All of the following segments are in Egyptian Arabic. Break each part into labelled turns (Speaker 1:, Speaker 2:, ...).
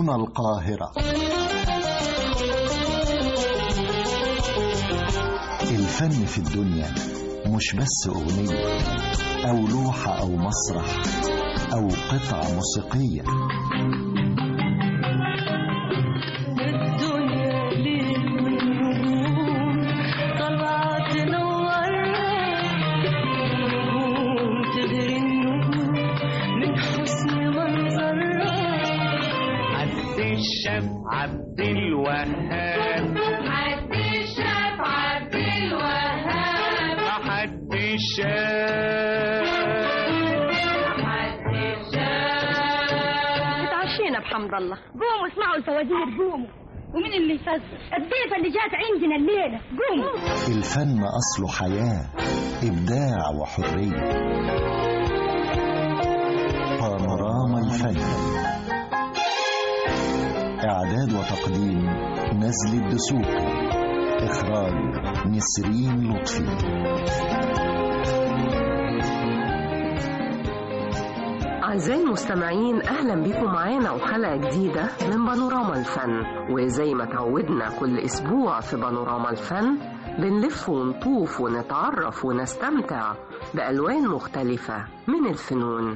Speaker 1: هنا القاهرة الفن في الدنيا مش بس أغنية أو لوحة أو مسرح أو قطعة موسيقية
Speaker 2: الدنيا ليل والنجوم طالعة تنورنا نجوم تغري النجوم من حسن منظرها
Speaker 3: عبد الشاف عبد الوهاب
Speaker 2: عبد الشاف عبد الوهاب
Speaker 3: حد الشاف
Speaker 2: عبد الشاف
Speaker 4: اتعشينا بحمد الله قوموا اسمعوا الفوازير قوموا ومين اللي يفزر الضيفة اللي جات عندنا الليلة قوموا
Speaker 1: الفن أصله حياة إبداع وحرية بانوراما الفن إعداد وتقديم نزل الدسوقي إخراج نسرين لطفي
Speaker 5: أعزائي المستمعين أهلا بكم معانا وحلقة جديدة من بانوراما الفن وزي ما تعودنا كل أسبوع في بانوراما الفن بنلف ونطوف ونتعرف ونستمتع بألوان مختلفة من الفنون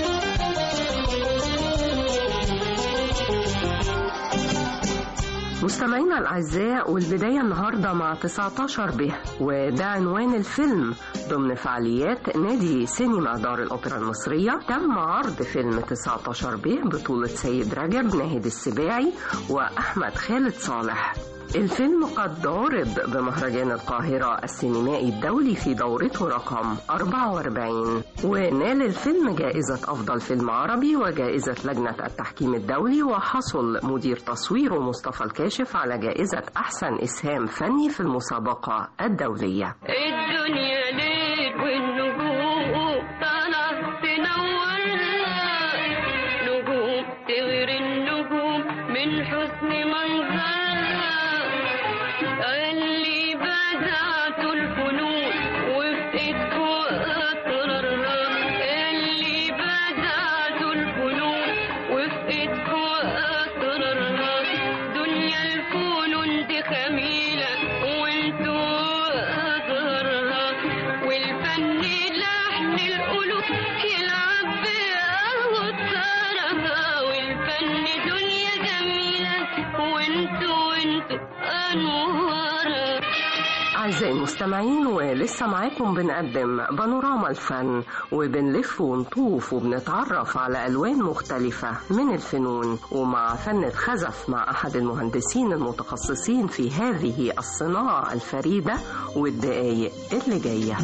Speaker 5: مستمعينا الأعزاء والبداية النهاردة مع 19 به وده عنوان الفيلم ضمن فعاليات نادي سينما دار الأوبرا المصرية تم عرض فيلم 19 به بطولة سيد رجب ناهد السباعي وأحمد خالد صالح الفيلم قد عرض بمهرجان القاهرة السينمائي الدولي في دورته رقم 44 ونال الفيلم جائزة أفضل فيلم عربي وجائزة لجنة التحكيم الدولي وحصل مدير تصويره مصطفى الكاشف على جائزة أحسن إسهام فني في المسابقة الدولية
Speaker 2: الدنيا ليل والنجوم طالعة تنورنا نجوم تغري النجوم من حسن منظرها اللي بدعت الفنون وفي ايدكوا اسرارها اللي بدعت الفنون وفي ايدكوا اسرارها دنيا الفنون دي خميلة وانتوا ازهرها والفن لحن القلوب يلعب بأوتارها والفن دنيا جميلة وانتوا وانتوا انوارها
Speaker 5: أعزائي المستمعين ولسه معاكم بنقدم بانوراما الفن وبنلف ونطوف وبنتعرف على ألوان مختلفة من الفنون ومع فن الخزف مع أحد المهندسين المتخصصين في هذه الصناعة الفريدة والدقايق اللي جاية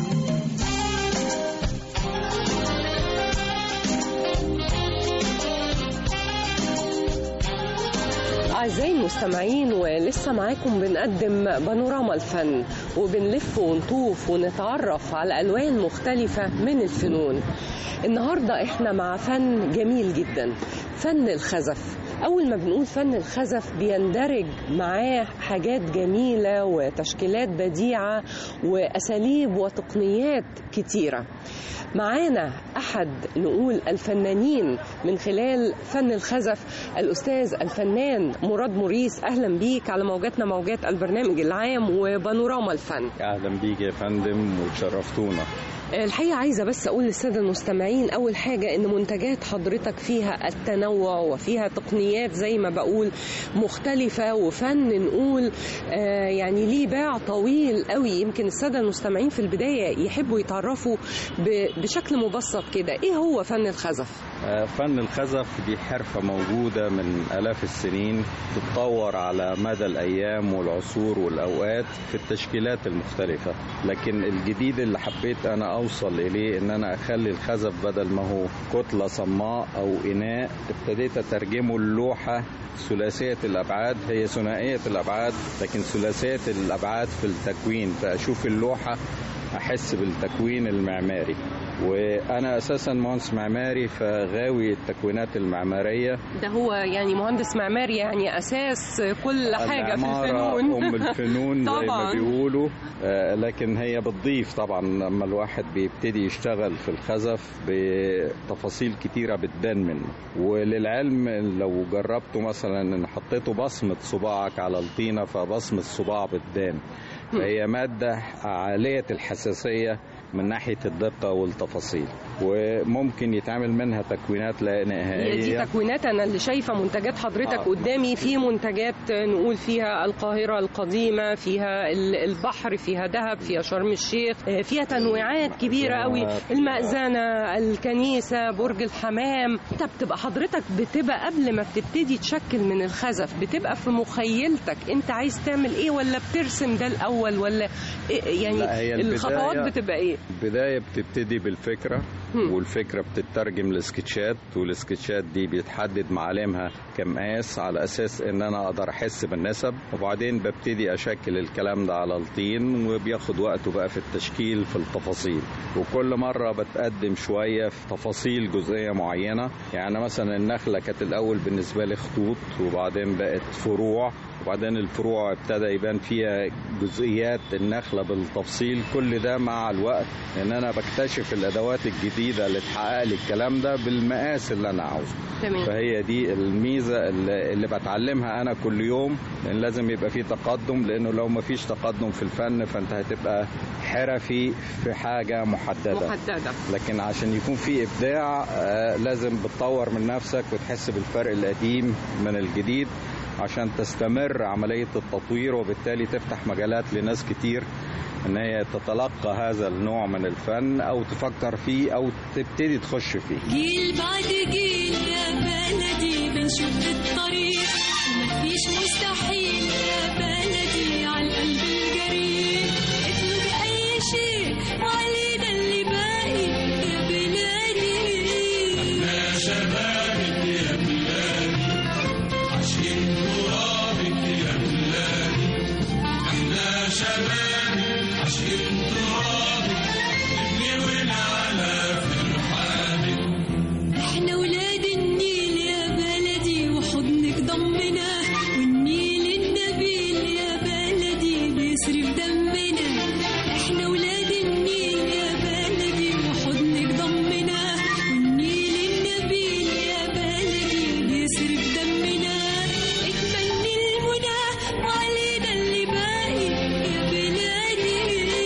Speaker 5: أعزائي المستمعين ولسه معاكم بنقدم بانوراما الفن وبنلف ونطوف ونتعرف على ألوان مختلفة من الفنون النهاردة احنا مع فن جميل جدا فن الخزف أول ما بنقول فن الخزف بيندرج معاه حاجات جميلة وتشكيلات بديعة وأساليب وتقنيات كتيرة معانا أحد نقول الفنانين من خلال فن الخزف الأستاذ الفنان مراد موريس أهلا بيك على موجاتنا موجات البرنامج العام وبانوراما الفن
Speaker 6: اهلا بيك يا فندم وتشرفتونا
Speaker 5: الحقيقة عايزة بس أقول للسادة المستمعين أول حاجة إن منتجات حضرتك فيها التنوع وفيها تقنيات زي ما بقول مختلفة وفن نقول آه يعني ليه باع طويل قوي يمكن السادة المستمعين في البداية يحبوا يتعرفوا ب- بشكل مبسط كده إيه هو فن الخزف؟
Speaker 6: آه، فن الخزف دي حرفة موجودة من آلاف السنين تتطور على مدى الأيام والعصور والأوقات في التشكيلات المختلفة لكن الجديد اللي حبيت أنا أوصل إليه إن أنا أخلي الخزف بدل ما هو كتلة صماء أو إناء ابتديت أترجمه اللوحة ثلاثية الأبعاد هي ثنائية الأبعاد لكن ثلاثية الأبعاد في التكوين فأشوف اللوحة احس بالتكوين المعماري وانا اساسا مهندس معماري فغاوي التكوينات المعماريه
Speaker 5: ده هو يعني مهندس معماري يعني اساس كل حاجه في
Speaker 6: العمارة
Speaker 5: الفنون
Speaker 6: ام الفنون زي ما
Speaker 5: طبعاً.
Speaker 6: بيقولوا آه، لكن هي بتضيف طبعا لما الواحد بيبتدي يشتغل في الخزف بتفاصيل كتيره بتبان منه وللعلم لو جربته مثلا ان حطيته بصمه صباعك على الطينه فبصمه الصباع بتبان فهي ماده عاليه الحساسيه من ناحيه الدقه والتفاصيل وممكن يتعمل منها تكوينات لا
Speaker 5: هي دي
Speaker 6: نهائيه
Speaker 5: تكوينات انا اللي شايفه منتجات حضرتك
Speaker 6: آه.
Speaker 5: قدامي في منتجات نقول فيها القاهره القديمه فيها ال- البحر فيها دهب فيها شرم الشيخ آه، فيها تنويعات كبيره قوي
Speaker 6: تنويعات.
Speaker 5: المأذنه الكنيسه برج الحمام انت بتبقى حضرتك بتبقى قبل ما بتبتدي تشكل من الخزف بتبقى في مخيلتك انت عايز تعمل ايه ولا بترسم ده الاول ولا إيه يعني
Speaker 6: لا، هي
Speaker 5: الخطوات
Speaker 6: البداية-
Speaker 5: بتبقى ايه
Speaker 6: البداية بتبتدي بالفكرة
Speaker 5: هم.
Speaker 6: والفكرة بتترجم لسكتشات والسكتشات دي بيتحدد معالمها كمقاس على أساس إن أنا أقدر أحس بالنسب وبعدين ببتدي أشكل الكلام ده على الطين وبياخد وقته بقى في التشكيل في التفاصيل وكل مرة بتقدم شوية في تفاصيل جزئية معينة يعني مثلا النخلة كانت الأول بالنسبة لي خطوط وبعدين بقت فروع وبعدين الفروع ابتدى يبان فيها جزئيات النخلة بالتفصيل كل ده مع الوقت ان انا بكتشف الادوات الجديدة اللي تحقق لي الكلام ده بالمقاس اللي انا عاوزه
Speaker 5: تمام
Speaker 6: فهي دي الميزة اللي اللي بتعلمها انا كل يوم لان لازم يبقى في تقدم لانه لو ما فيش تقدم في الفن فانت هتبقى حرفي في حاجة محددة
Speaker 5: محدده
Speaker 6: لكن عشان يكون في ابداع آه، لازم بتطور من نفسك وتحس بالفرق القديم من الجديد عشان تستمر عملية التطوير وبالتالي تفتح مجالات لناس كتير ان هي تتلقى هذا النوع من الفن او تفكر فيه او تبتدي تخش فيه
Speaker 2: جيل بعد جيل يا بلدي بنشق الطريق ومفيش مستحيل يا بلدي على القلب الجريء اطلب اي شيء وعلينا اللي باقي يا بلادي احنا ولاد النيل يا بلدي وحضنك ضمنا والنيل النبيل يا بلدي بيسري في دمنا احنا ولاد النيل يا بلدي وحضنك ضمنا والنيل النبيل يا بلدي بيسري في دمنا اتمنى المنى وعلينا اللي باقي يا بلادي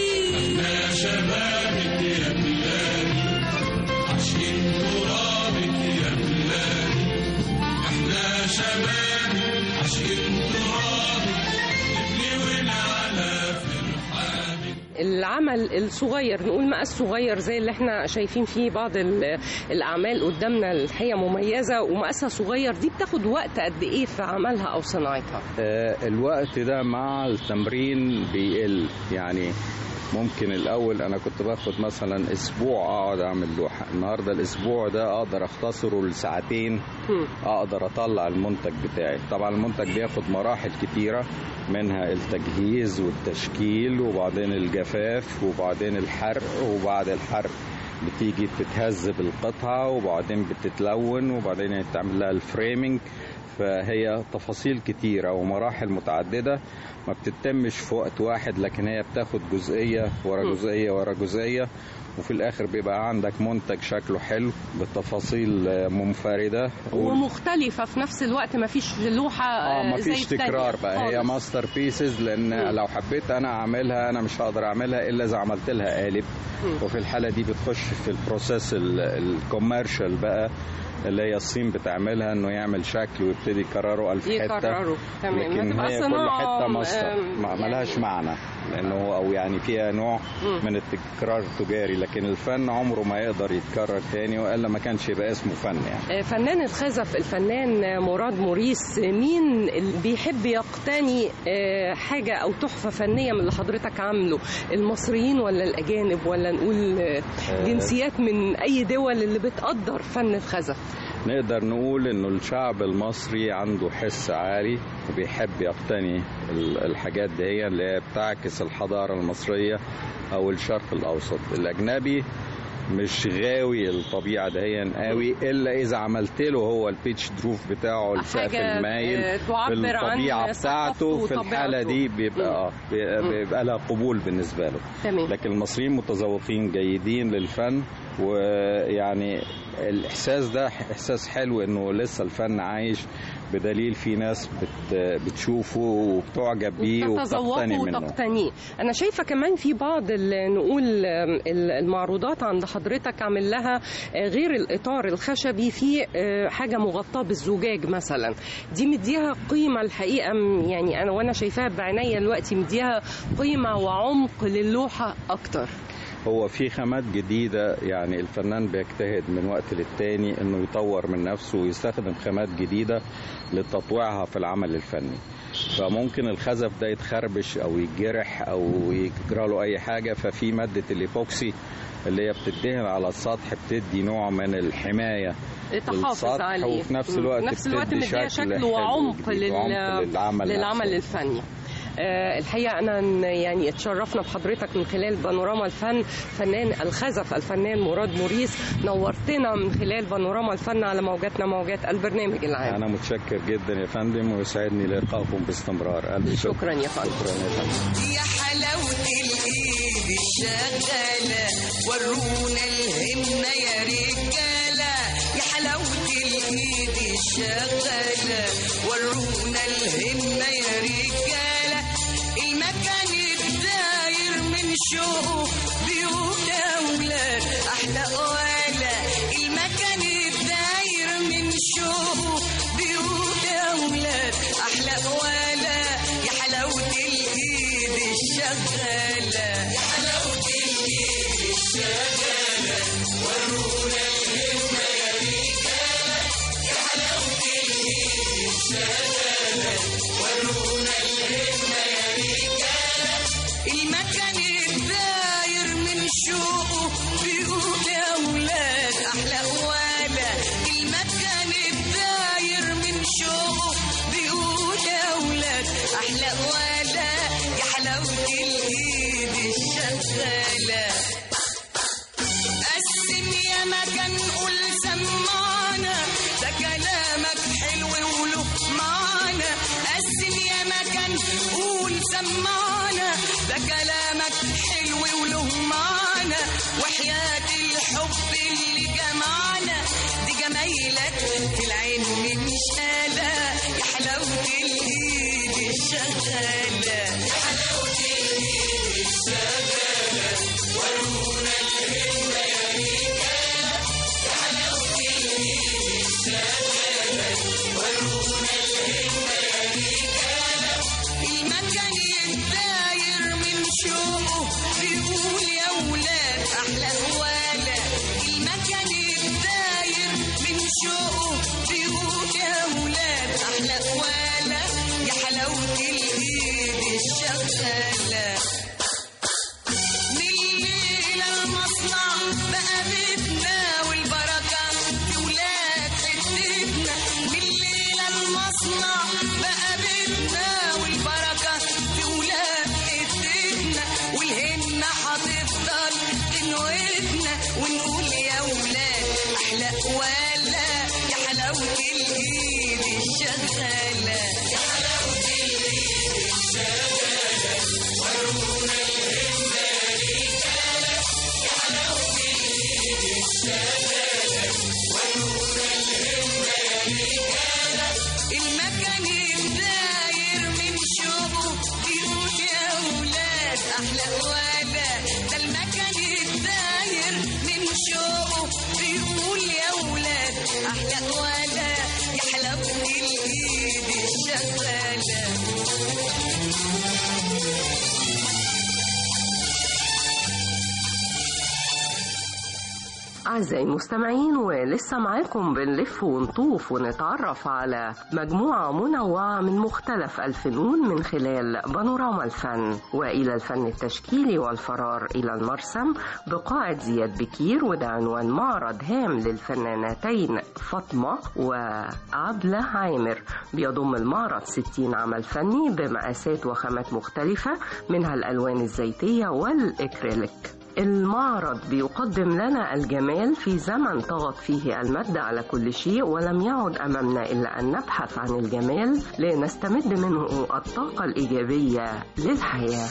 Speaker 5: العمل الصغير نقول مقاس صغير زي اللي احنا شايفين فيه بعض ال- الاعمال قدامنا الحقيقه مميزه ومقاسها صغير دي بتاخد وقت قد ايه في عملها او صناعتها
Speaker 6: آه، الوقت ده مع التمرين بيقل يعني ممكن الاول انا كنت باخد مثلا اسبوع اقعد اعمل لوحه النهارده الاسبوع ده اقدر اختصره لساعتين
Speaker 5: هم.
Speaker 6: اقدر اطلع المنتج بتاعي طبعا المنتج بياخد مراحل كتيره منها التجهيز والتشكيل وبعدين الجفاف وبعدين الحرق وبعد الحرق بتيجي تتهز بالقطعة وبعدين بتتلون وبعدين يتعمل لها الفريمنج فهي تفاصيل كتيرة ومراحل متعددة ما بتتمش في وقت واحد لكن هي بتاخد جزئية ورا جزئية ورا جزئية وفي الآخر بيبقى عندك منتج شكله حلو بتفاصيل آه، منفردة
Speaker 5: ومختلفه في نفس الوقت ما فيش لوحه
Speaker 6: اه
Speaker 5: آه، زي
Speaker 6: مفيش
Speaker 5: التانية
Speaker 6: تكرار بقى هي
Speaker 5: خالص.
Speaker 6: ماستر بيسز لان لو حبيت انا اعملها انا مش هقدر اعملها الا اذا عملت لها قالب
Speaker 5: مم.
Speaker 6: وفي الحاله دي بتخش في البروسيس الكوميرشال بقى اللي هي الصين بتعملها انه يعمل شكل ويبتدي يكرره ألف حته
Speaker 5: يكرروا تمام
Speaker 6: لكن
Speaker 5: بتبقى
Speaker 6: هي كل
Speaker 5: صناعة،
Speaker 6: حته ماستر
Speaker 5: آم،
Speaker 6: ما ملهاش
Speaker 5: يعني-
Speaker 6: معنى لانه او يعني فيها نوع
Speaker 5: مم.
Speaker 6: من التكرار التجاري لكن الفن عمره ما يقدر يتكرر تاني والا ما كانش يبقى اسمه فن يعني
Speaker 5: آه، فنان الخزف الفنان مراد موريس مين اللي بيحب يقتني آه، حاجة أو تحفة فنية من اللي حضرتك عامله المصريين ولا الأجانب ولا نقول آه،
Speaker 6: آه.
Speaker 5: جنسيات من أي دول اللي بتقدر فن الخزف
Speaker 6: نقدر نقول انه الشعب المصري عنده حس عالي وبيحب يقتني ال- الحاجات دي اللي هي بتعكس الحضارة المصرية او الشرق الاوسط الاجنبي مش غاوي الطبيعة دهيا قوي الا اذا عملت له هو البيتش دروف بتاعه السقف
Speaker 5: حاجة،
Speaker 6: المايل
Speaker 5: آه، تعبر عن
Speaker 6: بالطبيعة
Speaker 5: ثقافته
Speaker 6: بتاعته في الحالة
Speaker 5: وطبيعته.
Speaker 6: دي بيبقى اه بي- بيبقى لها قبول بالنسبة له
Speaker 5: تمام
Speaker 6: لكن المصريين متذوقين جيدين للفن ويعني الاحساس ده احساس حلو انه لسه الفن عايش بدليل في ناس بت بتشوفه وبتعجب بيه وبتقتني
Speaker 5: تتذوقه
Speaker 6: منه
Speaker 5: وتقتنيه انا شايفه كمان في بعض ال- نقول آم، ال- المعروضات عند حضرتك عامل لها آه، غير الاطار الخشبي في آه، حاجه مغطاه بالزجاج مثلا دي مديها قيمه الحقيقه م- يعني انا وانا شايفاها بعينيا دلوقتي مديها قيمه وعمق للوحه اكتر
Speaker 6: هو في خامات جديدة يعني الفنان بيجتهد من وقت للتاني انه يطور من نفسه ويستخدم خامات جديدة لتطويعها في العمل الفني فممكن الخزف ده يتخربش او يتجرح او يجرى له اي حاجة ففي مادة الايبوكسي اللي هي بتدهن على السطح بتدي نوع من الحماية
Speaker 5: تحافظ
Speaker 6: للسطح
Speaker 5: عليه
Speaker 6: وفي نفس الوقت
Speaker 5: في نفس الوقت
Speaker 6: بتدي
Speaker 5: مديها
Speaker 6: شكل
Speaker 5: شكل
Speaker 6: حلو
Speaker 5: وعمق
Speaker 6: جديد،
Speaker 5: لل...
Speaker 6: وعمق للعمل
Speaker 5: للعمل
Speaker 6: نفسه.
Speaker 5: الفني آه، الحقيقة أنا ن- يعني اتشرفنا بحضرتك من خلال بانوراما الفن فنان الخزف الفنان مراد موريس نورتنا من خلال بانوراما الفن على موجاتنا موجات البرنامج العام
Speaker 6: أنا متشكر جدا يا فندم ويسعدني لقائكم باستمرار ألف شكر
Speaker 5: شكرا يا فندم
Speaker 6: شكرا يا فندم
Speaker 7: يا حلاوة الإيد الشغالة ورونا الهمة يا رجالة يا حلاوة الإيد الشغالة ورونا الهمة يا رجالة المكان الداير من شوق بيوت أولاد أحلى قوالة المكان الداير من شوق بيوت أولاد أحلى قوالة يا حلاوة الإيد الشغالة يا حلاوة الإيد الشغالة ورونا الهمة يا رجالة يا حلاوة الإيد الشغالة ورونا الهمة يا رجالة المكان الداير من شوقه بيقول يا أولاد أحلى قوالة المكان الداير من شوقه بيقول يا أولاد أحلى قوالة يا حلاوة الإيد الشغالة قسم يا مكان قول سمعنا ده كلامك حلو وله معنى قسم يا مكان قول سمعنا ده كلامك حلو وله معنى وحياة الحب اللي جمعنا دي جمايلك في العين من شالة يا حلاوة الإيد الشغالة يا حلاوة الإيد الشغالة ورونا الهمة يا رجالة يا حلاوة الإيد الشغالة ورونا الهمة يا رجالة المكان الداير من شوقه بيقول يا ولاد أحلى هوالة المكان الداير من شوقه بيقول يا ولاد أحلى هوالة يا حلاوة الإيد الشغالة من الليلة المصنع بقى بيتنا والبركة في ولاد حتتنا من الليلة المصنع بقى بيتنا والبركة في ولاد حتتنا والهمة هتفضل قنوتنا ونقول يا ولاد أحلى قوالة يا حلاوة الإيد الشغالة يا حلاوة الإيد الشغالة ورونا الهمة يا رجالة يا حلاوة الإيد الشغالة ورونا الهمة يا رجالة المكان الداير
Speaker 5: أعزائي المستمعين ولسه معاكم بنلف ونطوف ونتعرف على مجموعة منوعة من مختلف الفنون من خلال بانوراما الفن وإلى الفن التشكيلي والفرار إلى المرسم بقاعة زياد بكير وده عنوان معرض هام للفنانتين فاطمة وعبلة عامر بيضم المعرض 60 عمل فني بمقاسات وخامات مختلفة منها الألوان الزيتية والإكريليك المعرض بيقدم لنا الجمال في زمن طغت فيه المادة على كل شيء ولم يعد أمامنا إلا أن نبحث عن الجمال لنستمد منه الطاقة الإيجابية للحياة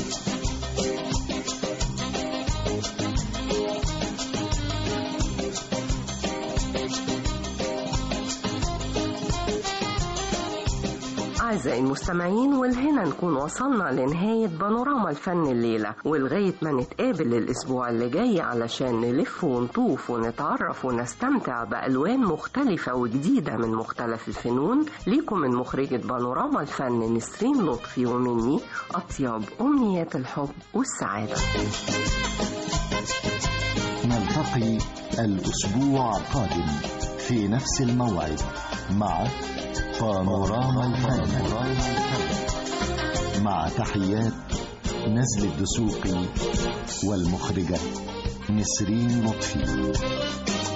Speaker 5: أعزائي المستمعين والهنا نكون وصلنا لنهاية بانوراما الفن الليلة ولغاية ما نتقابل الأسبوع اللي جاي علشان نلف ونطوف ونتعرف ونستمتع بألوان مختلفة وجديدة من مختلف الفنون ليكم من مخرجة بانوراما الفن نسرين لطفي ومني أطيب أمنيات الحب والسعادة
Speaker 1: نلتقي الأسبوع القادم في نفس الموعد مع بانوراما الفن مع تحيات نزل الدسوقي والمخرجة نسرين لطفي